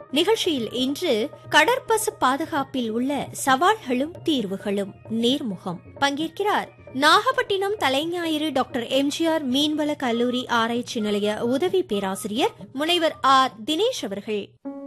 நிகழ்ச்சியில் இன்று கடற்பசு பாதுகாப்பில் உள்ள சவால்களும் தீர்வுகளும் நேர்முகம் பங்கேற்கிறார் நாகப்பட்டினம் தலைஞாயிறு டாக்டர் எம்ஜிஆர் மீன்வள கல்லூரி ஆராய்ச்சி நிலைய உதவி பேராசிரியர் முனைவர் ஆர் தினேஷ் அவர்கள்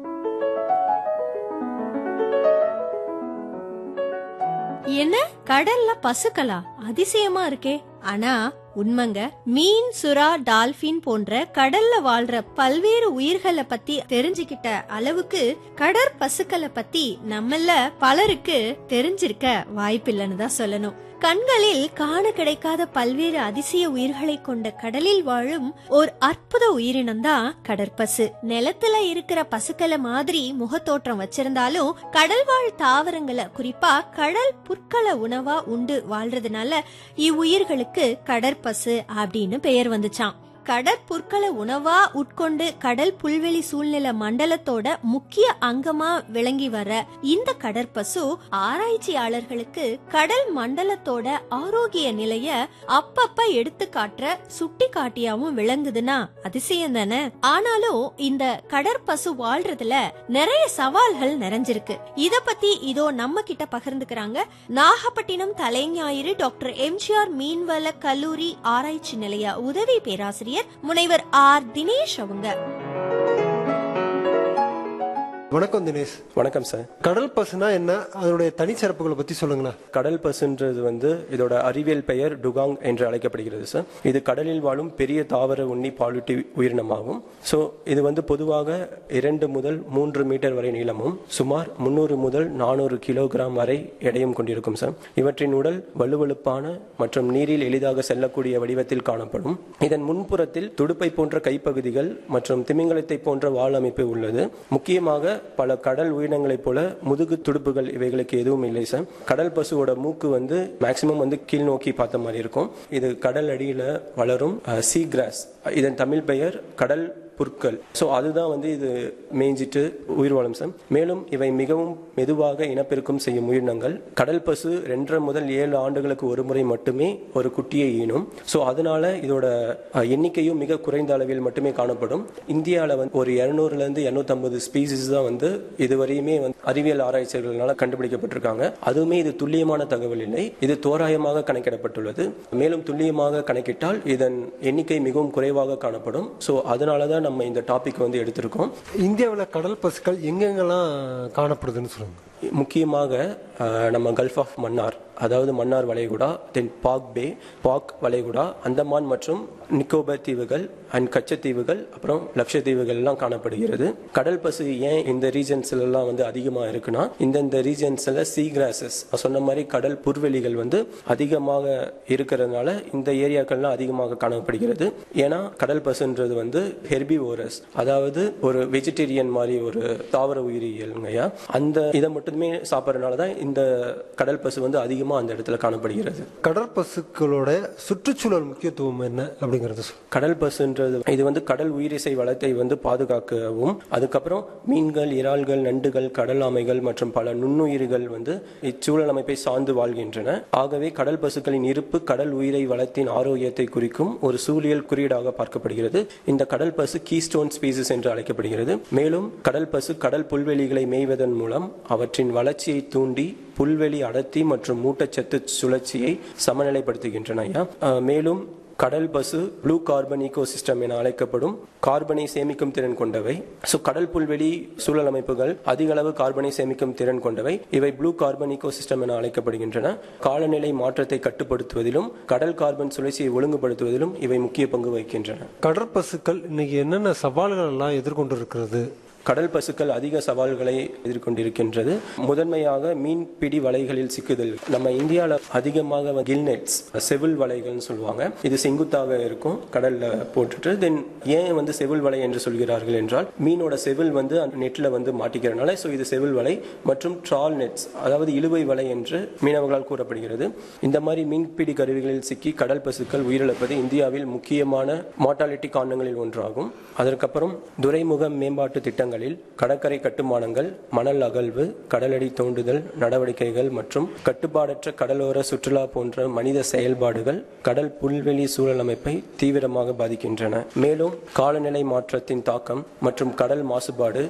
என்ன கடல்ல பசுக்களா அதிசயமா இருக்கே ஆனா உண்மைங்க மீன் சுறா டால்பின் போன்ற கடல்ல வாழ்ற பல்வேறு உயிர்களை பத்தி தெரிஞ்சுக்கிட்ட அளவுக்கு கடற்பசுக்களை பத்தி நம்மள பலருக்கு தெரிஞ்சிருக்க வாய்ப்பில்லைன்னு தான் சொல்லணும் கண்களில் காண கிடைக்காத பல்வேறு அதிசய உயிர்களை கொண்ட கடலில் வாழும் ஒரு அற்புத உயிரினம் தான் கடற்பசு நிலத்துல இருக்கிற பசுக்களை மாதிரி முகத்தோற்றம் வச்சிருந்தாலும் கடல்வாழ் தாவரங்களை குறிப்பா கடல் புற்கள உணவா உண்டு வாழ்றதுனால இவ்வுயிர்களுக்கு கடற்பசு அப்படின்னு பெயர் வந்துச்சாம் கடற்புற்களை உணவா உட்கொண்டு கடல் புல்வெளி சூழ்நிலை மண்டலத்தோட முக்கிய அங்கமா விளங்கி வர இந்த கடற்பசு ஆராய்ச்சியாளர்களுக்கு கடல் மண்டலத்தோட ஆரோக்கிய நிலைய அப்பப்ப எடுத்து காட்டுற சுட்டி காட்டியாவும் விளங்குதுன்னா அதிசயம் தானே ஆனாலும் இந்த கடற்பசு வாழ்றதுல நிறைய சவால்கள் நிறைஞ்சிருக்கு இத பத்தி இதோ நம்ம கிட்ட பகிர்ந்துக்கிறாங்க நாகப்பட்டினம் தலைஞாயிறு டாக்டர் எம்ஜிஆர் மீன்வள கல்லூரி ஆராய்ச்சி நிலைய உதவி பேராசிரியர் முனைவர் ஆர் தினேஷ் அவங்க வணக்கம் தினேஷ் வணக்கம் சார் கடல் பசுனா என்ன அதனுடைய தனிச்சிறப்புகளை பத்தி சொல்லுங்களேன் கடல் பசுன்றது வந்து இதோட அறிவியல் பெயர் டுகாங் என்று அழைக்கப்படுகிறது சார் இது கடலில் வாழும் பெரிய தாவர உண்ணி பாலூட்டி உயிரினமாகும் ஸோ இது வந்து பொதுவாக இரண்டு முதல் மூன்று மீட்டர் வரை நீளமும் சுமார் முன்னூறு முதல் நானூறு கிலோகிராம் வரை எடையும் கொண்டிருக்கும் சார் இவற்றின் உடல் வலுவழுப்பான மற்றும் நீரில் எளிதாக செல்லக்கூடிய வடிவத்தில் காணப்படும் இதன் முன்புறத்தில் துடுப்பை போன்ற கைப்பகுதிகள் மற்றும் திமிங்கலத்தை போன்ற வால் அமைப்பு உள்ளது முக்கியமாக பல கடல் உயிரினங்களைப் போல முதுகு துடுப்புகள் இவைகளுக்கு எதுவும் இல்லை சார் கடல் பசுவோட மூக்கு வந்து மேக்சிமம் வந்து கீழ் நோக்கி பார்த்த மாதிரி இருக்கும் இது கடல் அடியில் வளரும் சீ கிராஸ் இதன் தமிழ் பெயர் கடல் புற்கள் ஸோ அதுதான் வந்து இது மேய்ஞ்சிட்டு உயிர் வாழும் சார் மேலும் இவை மிகவும் மெதுவாக இனப்பெருக்கம் செய்யும் உயிரினங்கள் கடல் பசு ரெண்டரை முதல் ஏழு ஆண்டுகளுக்கு ஒரு முறை மட்டுமே ஒரு குட்டியை ஈனும் ஸோ அதனால இதோட அஹ், எண்ணிக்கையும் மிக குறைந்த அளவில் மட்டுமே காணப்படும் இந்தியாவில் வந்து ஒரு இரநூறுலேருந்து இரநூத்தம்பது ஸ்பீசிஸ் தான் வந்து இதுவரையுமே வந்து அறிவியல் ஆராய்ச்சிகளால் கண்டுபிடிக்கப்பட்டிருக்காங்க அதுவுமே இது துல்லியமான தகவல் இல்லை இது தோராயமாக கணக்கிடப்பட்டுள்ளது மேலும் துல்லியமாக கணக்கிட்டால் இதன் எண்ணிக்கை மிகவும் குறைவாக காணப்படும் ஸோ அதனால தான் நம்ம இந்த டாபிக் வந்து எடுத்திருக்கோம் இந்தியாவில் கடல் பசுக்கள் எங்கெங்கெல்லாம் காணப்படுதுன்னு சொல்லுங்க முக்கியமாக அஹ், நம்ம கல்ஃப் ஆஃப் மன்னார் அதாவது மன்னார் வளைகுடா தென் பாக் பே பாக் வளைகுடா அந்தமான் மற்றும் நிக்கோபர் தீவுகள் அண்ட் கச்சத்தீவுகள் அப்புறம் லட்சத்தீவுகள் எல்லாம் காணப்படுகிறது கடல் பசு ஏன் இந்த ரீஜன்ஸ்ல எல்லாம் வந்து அதிகமாக இருக்குன்னா இந்தந்த ரீஜன்ஸ்ல சீ கிராசஸ் சொன்ன மாதிரி கடல் புல்வெளிகள் வந்து அதிகமாக இருக்கிறதுனால இந்த ஏரியாக்கள்லாம் அதிகமாக காணப்படுகிறது ஏன்னா கடல் பசுன்றது வந்து ஹெர்பிவோரஸ் அதாவது ஒரு வெஜிடேரியன் மாதிரி ஒரு தாவர உயிரியல்ங்கய்யா அந்த இதை மட்டுமே சாப்பிட்றதுனால தான் இந்த கடல் பசு வந்து அதிகமாக அந்த இடத்துல காணப்படுகிறது கடற்பசுக்களோட சுற்றுச்சூழல் முக்கியத்துவம் என்ன அப்படிங்கறது சொல்லுங்க கடல் பசுன்றது இது வந்து கடல் உயிரிசை வளத்தை வந்து பாதுகாக்கவும் அதுக்கப்புறம் மீன்கள் இறால்கள் நண்டுகள் கடல் ஆமைகள் மற்றும் பல நுண்ணுயிர்கள் வந்து இச்சூழல் அமைப்பை சார்ந்து வாழ்கின்றன ஆகவே கடல் பசுக்களின் இருப்பு கடல் உயிரை வளத்தின் ஆரோக்கியத்தை குறிக்கும் ஒரு சூழியல் குறியீடாக பார்க்கப்படுகிறது இந்த கடல் பசு கீஸ்டோன் ஸ்பீசிஸ் என்று அழைக்கப்படுகிறது மேலும் கடல் பசு கடல் புல்வெளிகளை மேய்வதன் மூலம் அவற்றின் வளர்ச்சியை தூண்டி புல்வெளி அடர்த்தி மற்றும் ஊட்டச்சத்து சுழற்சியை சமநிலைப்படுத்துகின்றன ஐயா. அஹ், மேலும் கடல் பசு ப்ளூ கார்பன் ஈகோசிஸ்டம் என அழைக்கப்படும் கார்பனை சேமிக்கும் திறன் கொண்டவை ஸோ கடல் புல்வெளி சூழல் அமைப்புகள் அதிக அளவு கார்பனை சேமிக்கும் திறன் கொண்டவை இவை ப்ளூ கார்பன் ஈகோசிஸ்டம் என அழைக்கப்படுகின்றன காலநிலை மாற்றத்தை கட்டுப்படுத்துவதிலும் கடல் கார்பன் சுழற்சியை ஒழுங்குபடுத்துவதிலும் இவை முக்கிய பங்கு வகிக்கின்றன கடற்பசுக்கள் இன்னைக்கு என்னென்ன சவால்கள் எல்லாம் எதிர்கொண்டு இருக்கிறது கடல் பசுக்கள் அதிக சவால்களை எதிர்கொண்டிருக்கின்றது முதன்மையாக மீன்பிடி வலைகளில் சிக்குதல் நம்ம இந்தியாவில் அதிகமாக கில் நெட்ஸ் செவில் வலைகள்னு சொல்லுவாங்க இது செங்குத்தாக இருக்கும் கடல்ல போட்டுட்டு தென் ஏன் வந்து செவில் வலை என்று சொல்கிறார்கள் என்றால் மீனோட செவில் வந்து அந்த நெட்ல வந்து மாட்டிக்கிறனால ஸோ இது செவில் வலை மற்றும் ட்ரால் நெட்ஸ் அதாவது இழுவை வலை என்று மீனவர்களால் கூறப்படுகிறது இந்த மாதிரி மீன்பிடி கருவிகளில் சிக்கி கடல் பசுக்கள் உயிரிழப்பது இந்தியாவில் முக்கியமான மார்டாலிட்டி காரணங்களில் ஒன்றாகும் அதற்கப்புறம் துறைமுக மேம்பாட்டு திட்டங்களில் கடற்கரை கட்டுமானங்கள் மணல் அகழ்வு கடலடி தோண்டுதல் நடவடிக்கைகள் மற்றும் கட்டுப்பாடற்ற கடலோர சுற்றுலா போன்ற மனித செயல்பாடுகள் கடல் புல்வெளி சூழல் அமைப்பை தீவிரமாக பாதிக்கின்றன மேலும் காலநிலை மாற்றத்தின் தாக்கம் மற்றும் கடல் மாசுபாடு